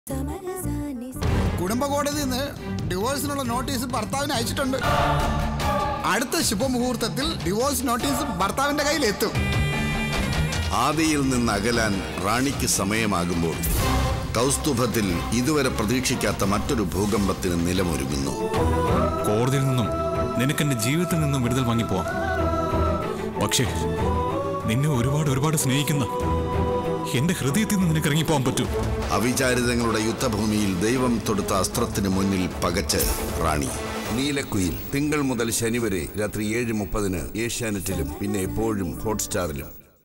കുടുംബ കോടതിയിൽ നിന്ന് ഡിവോഴ്സിനുള്ള നോട്ടീസ് ഭർത്താവിന് അയച്ചിട്ടുണ്ട് അടുത്ത ശുഭമുഹൂർത്തത്തിൽ ഡിവോഴ്സ് നോട്ടീസ് ഭർത്താവിന്റെ കയ്യിൽ എത്തും ആദിയിൽ നിന്ന് അകലാൻ റാണിക്ക് സമയമാകുമ്പോൾ കൗസ്തുഭത്തിൽ ഇതുവരെ പ്രതീക്ഷിക്കാത്ത മറ്റൊരു ഭൂകമ്പത്തിന് നിലമൊരുങ്ങുന്നു കോടതിയിൽ നിന്നും നിനക്കെന്റെ ജീവിതത്തിൽ നിന്നും വിടുതൽ വാങ്ങിപ്പോവാം പക്ഷേ നിന്നെ ഒരുപാട് ഒരുപാട് സ്നേഹിക്കുന്ന എന്റെ ഹൃദയത്തിൽ നിന്ന് നിനക്ക് ഇറങ്ങിപ്പോവാൻ പറ്റൂ അവിചാരിതങ്ങളുടെ യുദ്ധഭൂമിയിൽ ദൈവം തൊടുത്ത അസ്ത്രത്തിന് മുന്നിൽ പകച്ച് റാണി നീലക്കുയിൽ തിങ്കൾ മുതൽ ശനി വരെ രാത്രി ഏഴ് മുപ്പതിന് ഏഷ്യാനെറ്റിലും പിന്നെ എപ്പോഴും ഹോട്ട്സ്റ്റാറിലും